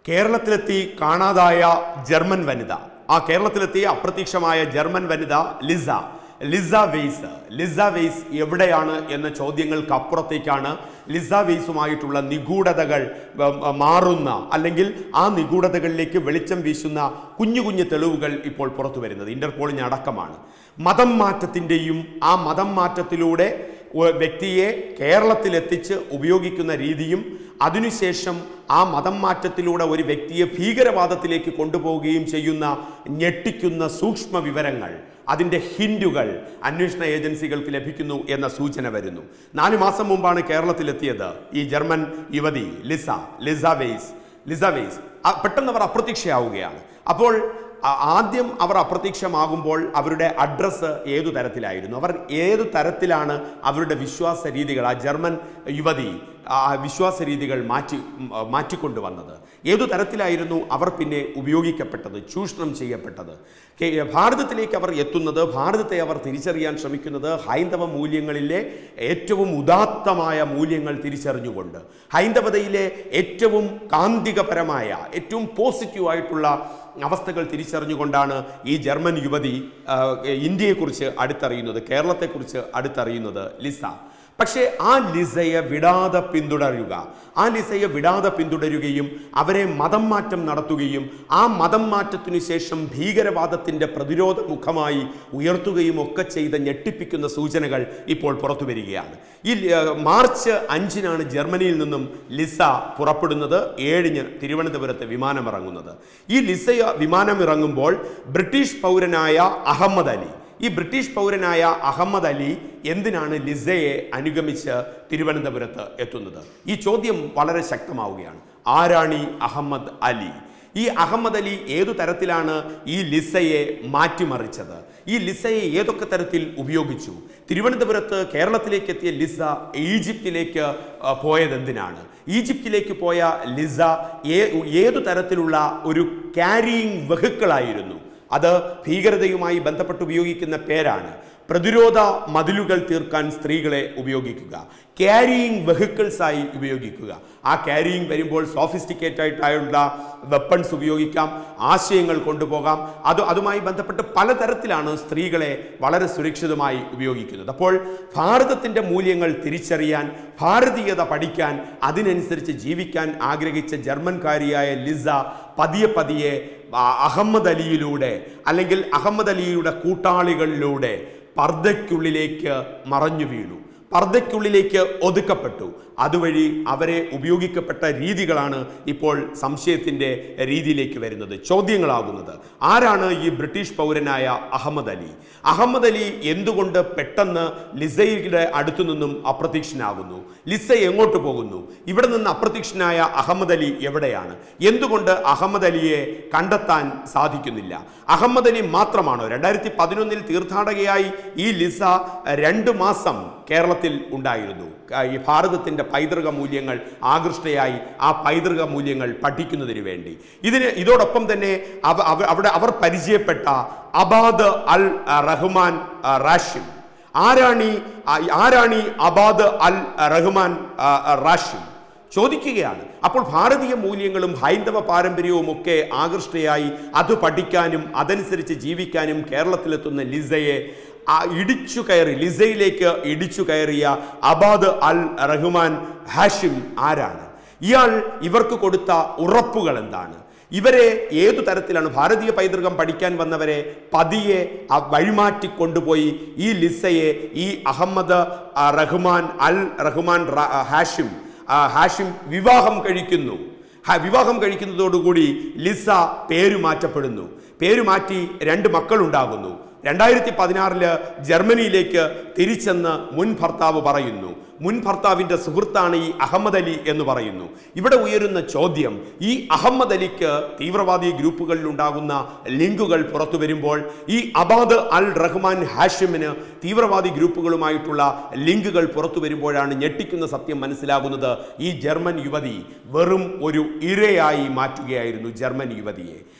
കേരളത്തിലെത്തി കാണാതായ ജർമ്മൻ വനിത ആ കേരളത്തിലെത്തിയ അപ്രത്യക്ഷമായ ജർമ്മൻ വനിത Lisa Lisa Weiss Lisa Weiss എവിടെയാണ് എന്ന ചോദ്യങ്ങൾക്ക് അപ്പുറത്തേക്കാണ് ലിസ വെയ്സുമായിട്ടുള്ള നിഗൂഢതകൾ ഉം, മാറുന്ന അല്ലെങ്കിൽ ആ നിഗൂഢതകളിലേക്ക് വെളിച്ചം വീശുന്ന കുഞ്ഞു കുഞ്ഞു തെളിവുകൾ ഇപ്പോൾ പുറത്തു വരുന്നത് ഇന്റർപോളിന് അടക്കമാണ് മതം മാറ്റത്തിൻ്റെയും ആ മതം മാറ്റത്തിലൂടെ ഒ- വ്യക്തിയെ കേരളത്തിലെത്തിച്ച് ഉപയോഗിക്കുന്ന രീതിയും അതിനുശേഷം ആ മതം മാറ്റത്തിലൂടെ ഒരു വ്യക്തിയെ ഭീകരവാദത്തിലേക്ക് കൊണ്ടുപോവുകയും ചെയ്യുന്ന ഞെട്ടിക്കുന്ന സൂക്ഷ്മ വിവരങ്ങൾ അതിൻ്റെ ഹിൻഡുകൾ അന്വേഷണ ഏജൻസികൾക്ക് ലഭിക്കുന്നു എന്ന സൂചന വരുന്നു നാല് മാസം മുമ്പാണ് കേരളത്തിലെത്തിയത് ഈ ജർമ്മൻ യുവതി Lisa Lisa Weiss Lisa Weiss ആ, പെട്ടെന്ന് അവർ അപ്രത്യക്ഷയാവുകയാണ് അപ്പോൾ ആ- ആദ്യം അവർ അപ്രത്യക്ഷമാകുമ്പോൾ അവരുടെ അഡ്രസ്സ് ഏതു തരത്തിലായിരുന്നു അവർ ഏതു തരത്തിലാണ് അവരുടെ വിശ്വാസ രീതികൾ ആ ജർമ്മൻ യുവതി ആ വിശ്വാസ രീതികൾ മാറ്റി ഉം, ആ, മാറ്റിക്കൊണ്ടുവന്നത് ഏതു തരത്തിലായിരുന്നു അവർ പിന്നെ ഉപയോഗിക്കപ്പെട്ടത് ചൂഷണം ചെയ്യപ്പെട്ടത് കെ- ഭാരതത്തിലേക്ക് അവർ എത്തുന്നത് ഭാരതത്തെ അവർ തിരിച്ചറിയാൻ ശ്രമിക്കുന്നത് ഹൈന്ദവ മൂല്യങ്ങളിലെ ഏറ്റവും ഉദാത്തമായ മൂല്യങ്ങൾ തിരിച്ചറിഞ്ഞുകൊണ്ട് ഹൈന്ദവതയിലെ ഏറ്റവും കാന്തികപരമായ ഏറ്റവും പോസിറ്റീവായിട്ടുള്ള അവസ്ഥകൾ തിരിച്ചറിഞ്ഞുകൊണ്ടാണ് ഈ ജർമ്മൻ യുവതി ആ, ഇന്ത്യയെക്കുറിച്ച് അടുത്തറിയുന്നത് കേരളത്തെക്കുറിച്ച് അടുത്തറിയുന്നത് ലിസ പക്ഷേ ആ ലിസയെ വിടാതെ പിന്തുടരുക ആ ലിസയെ വിടാതെ പിന്തുടരുകയും അവരെ മതം മാറ്റം നടത്തുകയും ആ മതം മാറ്റത്തിനു ശേഷം ഭീകരവാദത്തിൻ്റെ പ്രതിരോധ മുഖമായി ഉയർത്തുകയും ഒക്കെ ചെയ്ത ഞെട്ടിപ്പിക്കുന്ന സൂചനകൾ ഇപ്പോൾ പുറത്തു വരികയാണ് ഈ ആ, മാർച്ച് അഞ്ചിനാണ് ജർമ്മനിയിൽ നിന്നും ലിസ പുറപ്പെടുന്നത് ഏഴിന് തിരുവനന്തപുരത്ത് വിമാനമിറങ്ങുന്നത് ഈ ലിസ വിമാനം ഇറങ്ങുമ്പോൾ ബ്രിട്ടീഷ് പൗരനായ അഹമ്മദ് അലി ഈ ബ്രിട്ടീഷ് പൗരനായ അഹമ്മദ് അലി എന്തിനാണ് ലിസയെ അനുഗമിച്ച് തിരുവനന്തപുരത്ത് എത്തുന്നത് ഈ ചോദ്യം വളരെ ശക്തമാവുകയാണ് ആരാണ് ഈ അഹമ്മദ് അലി ഈ അഹമ്മദ് അലി ഏതു തരത്തിലാണ് ഈ ലിസയെ മാറ്റിമറിച്ചത് ഈ ലിസയെ ഏതൊക്കെ തരത്തിൽ ഉപയോഗിച്ചു തിരുവനന്തപുരത്ത് കേരളത്തിലേക്ക് എത്തിയ ലിസ ഈജിപ്തിലേക്ക് ആ, പോയത് എന്തിനാണ് ഈജിപ്തിലേക്ക് പോയ ലിസ ഏ- ഏതു തരത്തിലുള്ള ഒരു ക്യാരിയിങ് വെഹിക്കിളായിരുന്നു അത് ഭീകരതയുമായി ബന്ധപ്പെട്ട് ഉപയോഗിക്കുന്ന പേരാണ് പ്രതിരോധ മതിലുകൾ തീർക്കാൻ സ്ത്രീകളെ ഉപയോഗിക്കുക ക്യാരിയിങ് വെഹിക്കിൾസ് ആയി ഉപയോഗിക്കുക ആ ക്യാരിയിങ് വരുമ്പോൾ സോഫിസ്റ്റിക്കേറ്റ് ആയിട്ടുള്ള വെപ്പൺസ് ഉപയോഗിക്കാം ആശയങ്ങൾ കൊണ്ടുപോകാം അത് അതുമായി ബന്ധപ്പെട്ട് പലതരത്തിലാണ് സ്ത്രീകളെ വളരെ സുരക്ഷിതമായി ഉപയോഗിക്കുന്നത് അപ്പോൾ ഭാരതത്തിൻ്റെ മൂല്യങ്ങൾ തിരിച്ചറിയാൻ ഭാരതീയത പഠിക്കാൻ അതിനനുസരിച്ച് ജീവിക്കാൻ ആഗ്രഹിച്ച ജർമ്മൻകാരിയായ ലിസ പതിയെ പതിയെ ആ, അഹമ്മദ് അലിയിലൂടെ അല്ലെങ്കിൽ അഹമ്മദ് അലിയുടെ കൂട്ടാളികളിലൂടെ പർദ്ദയ്ക്കുള്ളിലേക്ക് മറഞ്ഞു വീണു പർദ്ദയ്ക്കുള്ളിലേക്ക് ഒതുക്കപ്പെട്ടു അതുവഴി അവരെ ഉപയോഗിക്കപ്പെട്ട രീതികളാണ് ഇപ്പോൾ സംശയത്തിൻ്റെ രീതിയിലേക്ക് വരുന്നത് ചോദ്യങ്ങളാകുന്നത് ആരാണ് ഈ ബ്രിട്ടീഷ് പൗരനായ അഹമ്മദ് അലി അഹമ്മദ് അലി എന്തുകൊണ്ട് പെട്ടെന്ന് ലിസയുടെ അടുത്തു നിന്നും അപ്രത്യക്ഷനാകുന്നു ലിസ എങ്ങോട്ട് പോകുന്നു ഇവിടെ നിന്ന് അപ്രത്യക്ഷനായ അഹമ്മദ് അലി എവിടെയാണ് എന്തുകൊണ്ട് അഹമ്മദ് അലിയെ കണ്ടെത്താൻ സാധിക്കുന്നില്ല അഹമ്മദ് അലി മാത്രമാണോ രണ്ടായിരത്തി പതിനൊന്നിൽ തീർത്ഥാടകയായി ഈ ലിസ രണ്ട് മാസം കേരളത്തിൽ ഉണ്ടായിരുന്നു ക- ഈ ഭാരതത്തിൻ്റെ പൈതൃക മൂല്യങ്ങൾ ആകൃഷ്ടയായി ആ പൈതൃക മൂല്യങ്ങൾ പഠിക്കുന്നതിന് വേണ്ടി ഇതിന് ഇതോടൊപ്പം തന്നെ അവ അവ- അവിടെ അവർ പരിചയപ്പെട്ട അബാദ് അൽ റഹ്മാൻ ആ, റാഷിം ആരാണി ആരാണി അബാദ് അൽ റഹ്മാൻ ആ, റാഷിം ചോദിക്കുകയാണ് അപ്പോൾ ഭാരതീയ മൂല്യങ്ങളും ഹൈന്ദവ പാരമ്പര്യവും ഒക്കെ ആകൃഷ്ടയായി അത് പഠിക്കാനും അതനുസരിച്ച് ജീവിക്കാനും കേരളത്തിലെത്തുന്ന ലിസയെ ആ ഇടിച്ചു കയറി ലിസയിലേക്ക് ഇടിച്ചു കയറിയ അബാദ് അൽ റഹ്മാൻ ഹാഷിം ആരാണ് ഇയാൾ ഇവർക്ക് കൊടുത്ത ഉറപ്പുകൾ എന്താണ് ഇവരെ ഏതു തരത്തിലാണ് ഭാരതീയ പൈതൃകം പഠിക്കാൻ വന്നവരെ പതിയെ ആ വഴിമാറ്റി കൊണ്ടുപോയി ഈ ലിസയെ ഈ അഹമ്മദ് ആ, റഹ്മാൻ അൽ റഹ്മാൻ റ- ഹാഷിം ആ, ഹാഷിം വിവാഹം കഴിക്കുന്നു ഹ- വിവാഹം കഴിക്കുന്നതോടുകൂടി ലിസ പേരു മാറ്റപ്പെടുന്നു പേരു മാറ്റി രണ്ട് മക്കളുണ്ടാകുന്നു രണ്ടായിരത്തി പതിനാറില് ജർമ്മനിയിലേക്ക് തിരിച്ചെന്ന് മുൻ ഭർത്താവ് പറയുന്നു മുൻ ഭർത്താവിൻ്റെ സുഹൃത്താണ് ഈ അഹമ്മദ് അലി എന്ന് പറയുന്നു ഇവിടെ ഉയരുന്ന ചോദ്യം ഈ അഹമ്മദ് അലിക്ക് തീവ്രവാദി ഗ്രൂപ്പുകളിൽ ഉണ്ടാകുന്ന ലിങ്കുകൾ പുറത്തു വരുമ്പോൾ ഈ അബാദ് അൽ റഹ്മാൻ ഹാഷിമിന് തീവ്രവാദി ഗ്രൂപ്പുകളുമായിട്ടുള്ള ലിങ്കുകൾ പുറത്തു വരുമ്പോഴാണ് ഞെട്ടിക്കുന്ന സത്യം മനസ്സിലാകുന്നത് ഈ ജർമ്മൻ യുവതി വെറും ഒരു ഇരയായി മാറ്റുകയായിരുന്നു ജർമ്മൻ യുവതിയെ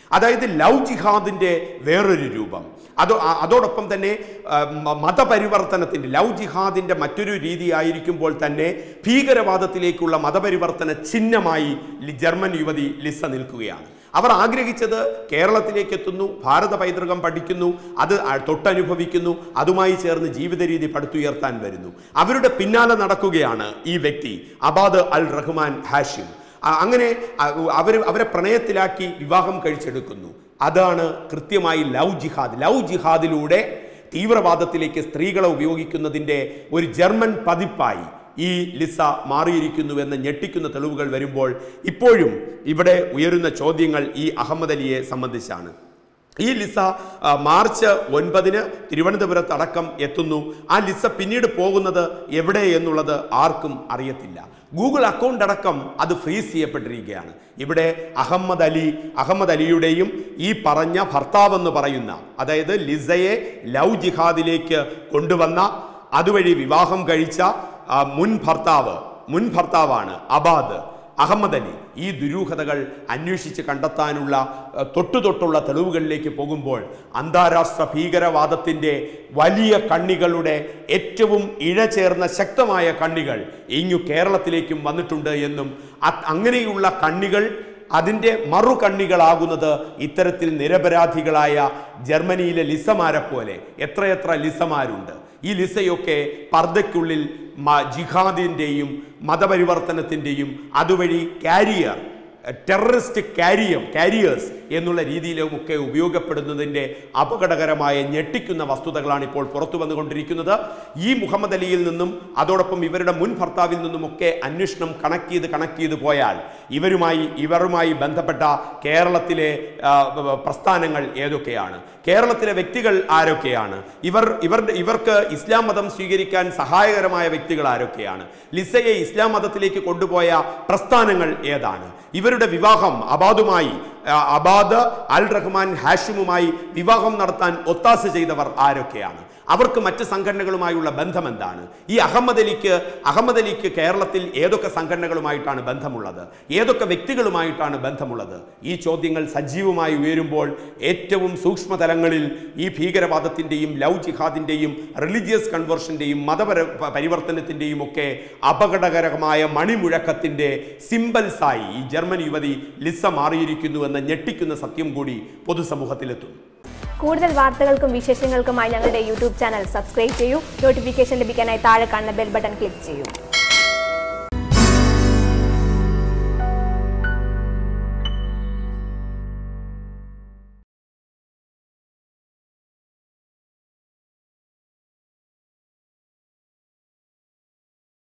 അതായത് ലവ് ജിഹാദിൻ്റെ വേറൊരു രൂപം അത് അ- അതോടൊപ്പം തന്നെ ആ, മ- മതപരിവർത്തനത്തിൻ്റെ ലവ് ജിഹാദിൻ്റെ മറ്റൊരു രീതിയായിരിക്കുമ്പോൾ തന്നെ ഭീകരവാദത്തിലേക്കുള്ള മതപരിവർത്തന ചിഹ്നമായി ലി- ജർമ്മൻ യുവതി ലിസ നിൽക്കുകയാണ് അവർ ആഗ്രഹിച്ചത് കേരളത്തിലേക്ക് എത്തുന്നു ഭാരത പൈതൃകം പഠിക്കുന്നു അത് അ- തൊട്ടനുഭവിക്കുന്നു അതുമായി ചേർന്ന് ജീവിത രീതി പടുത്തുയർത്താൻ വരുന്നു അവരുടെ പിന്നാലെ നടക്കുകയാണ് ഈ വ്യക്തി അബാദ് അൽ റഹ്മാൻ ഹാഷിം അ- അങ്ങനെ അവർ അവരെ പ്രണയത്തിലാക്കി വിവാഹം കഴിച്ചെടുക്കുന്നു അതാണ് കൃത്യമായി ലവ് ജിഹാദ് ലവ് ജിഹാദിലൂടെ തീവ്രവാദത്തിലേക്ക് സ്ത്രീകളെ ഉപയോഗിക്കുന്നതിൻ്റെ ഒരു ജർമ്മൻ പതിപ്പായി ഈ ലിസ മാറിയിരിക്കുന്നുവെന്ന് ഞെട്ടിക്കുന്ന തെളിവുകൾ വരുമ്പോൾ ഇപ്പോഴും ഇവിടെ ഉയരുന്ന ചോദ്യങ്ങൾ ഈ അഹമ്മദ് അലിയെ സംബന്ധിച്ചാണ് ഈ ലിസ ആ, മാർച്ച് ഒൻപതിന് തിരുവനന്തപുരത്ത് അടക്കം എത്തുന്നു ആ ലിസ പിന്നീട് പോകുന്നത് എവിടെ എന്നുള്ളത് ആർക്കും അറിയത്തില്ല ഗൂഗിൾ അക്കൗണ്ട് അടക്കം അത് ഫ്രീസ് ചെയ്യപ്പെട്ടിരിക്കുകയാണ് ഇവിടെ അഹമ്മദ് അലി അഹമ്മദ് അലിയുടെയും ഈ പറഞ്ഞ ഭർത്താവെന്ന് പറയുന്ന അതായത് ലിസയെ ലവ് ജിഹാദിലേക്ക് കൊണ്ടുവന്ന അതുവഴി വിവാഹം കഴിച്ച ആ, മുൻ ഭർത്താവ് മുൻ ഭർത്താവാണ് അബാദ് അഹമ്മദ് അലി ഈ ദുരൂഹതകൾ അന്വേഷിച്ച് കണ്ടെത്താനുള്ള അഹ്, തൊട്ടു തൊട്ടുള്ള തെളിവുകളിലേക്ക് പോകുമ്പോൾ അന്താരാഷ്ട്ര ഭീകരവാദത്തിൻ്റെ വലിയ കണ്ണികളുടെ ഏറ്റവും ഇഴചേർന്ന ശക്തമായ കണ്ണികൾ ഇങ്ങു കേരളത്തിലേക്കും വന്നിട്ടുണ്ട് എന്നും അ- അങ്ങനെയുള്ള കണ്ണികൾ അതിൻ്റെ മറുകണ്ണികളാകുന്നത് ഇത്തരത്തിൽ നിരപരാധികളായ ജർമ്മനിയിലെ ലിസമാരെ പോലെ എത്രയെത്ര ലിസമാരുണ്ട് ഈ ലിസയൊക്കെ പർദ്ദയ്ക്കുള്ളിൽ മ- ജിഹാദിൻ്റെയും മതപരിവർത്തനത്തിൻ്റെയും അതുവഴി കാരിയർ ടെററിസ്റ്റ് കാരിയം കാരിയേഴ്സ് എന്നുള്ള രീതിയിലുമൊക്കെ ഉപയോഗപ്പെടുന്നതിൻ്റെ അപകടകരമായ ഞെട്ടിക്കുന്ന വസ്തുതകളാണ് ഇപ്പോൾ പുറത്തു വന്നുകൊണ്ടിരിക്കുന്നത് ഈ മുഹമ്മദ് അലിയിൽ നിന്നും അതോടൊപ്പം ഇവരുടെ മുൻ ഭർത്താവിൽ നിന്നുമൊക്കെ അന്വേഷണം കണക്ട് ചെയ്ത് കണക്ട് ചെയ്ത് പോയാൽ ഇവരുമായി ഇവരുമായി ബന്ധപ്പെട്ട കേരളത്തിലെ ആ, പ്രസ്ഥാനങ്ങൾ ഏതൊക്കെയാണ് കേരളത്തിലെ വ്യക്തികൾ ആരൊക്കെയാണ് ഇവർ ഇവർ ഇവർക്ക് ഇസ്ലാം മതം സ്വീകരിക്കാൻ സഹായകരമായ വ്യക്തികൾ ആരൊക്കെയാണ് ലിസയെ ഇസ്ലാം മതത്തിലേക്ക് കൊണ്ടുപോയ പ്രസ്ഥാനങ്ങൾ ഏതാണ് ഇവരുടെ വിവാഹം അബാദുമായി ആ, അബാദ് അൽ റഹ്മാൻ ഹാഷിമുമായി വിവാഹം നടത്താൻ ഒത്താശ ചെയ്തവർ ആരൊക്കെയാണ് അവർക്ക് മറ്റ് സംഘടനകളുമായുള്ള ബന്ധം എന്താണ് ഈ അഹമ്മദ് അലിക്ക് അഹമ്മദ് അലിക്ക് കേരളത്തിൽ ഏതൊക്കെ സംഘടനകളുമായിട്ടാണ് ബന്ധമുള്ളത് ഏതൊക്കെ വ്യക്തികളുമായിട്ടാണ് ബന്ധമുള്ളത് ഈ ചോദ്യങ്ങൾ സജീവമായി ഉയരുമ്പോൾ ഏറ്റവും സൂക്ഷ്മതലങ്ങളിൽ ഈ ഭീകരവാദത്തിൻ്റെയും ലവ് ജിഹാദിൻ്റെയും റിലീജിയസ് കൺവേർഷൻ്റെയും മതപര പ- പരിവർത്തനത്തിൻ്റെയും ഒക്കെ അപകടകരമായ മണിമുഴക്കത്തിൻ്റെ സിംബൽസായി ഈ ജർമ്മൻ യുവതി ലിസ മാറിയിരിക്കുന്നു എന്ന ഞെട്ടിക്കുന്ന സത്യം കൂടി പൊതുസമൂഹത്തിലെത്തുന്നു കൂടുതൽ വാർത്തകൾക്കും വിശേഷങ്ങൾക്കുമായി ഞങ്ങളുടെ യൂട്യൂബ് ചാനൽ സബ്സ്ക്രൈബ് ചെയ്യൂ നോട്ടിഫിക്കേഷൻ ലഭിക്കാനായി താഴെ കാണുന്ന ബെൽ ബട്ടൺ ക്ലിക്ക് ചെയ്യൂ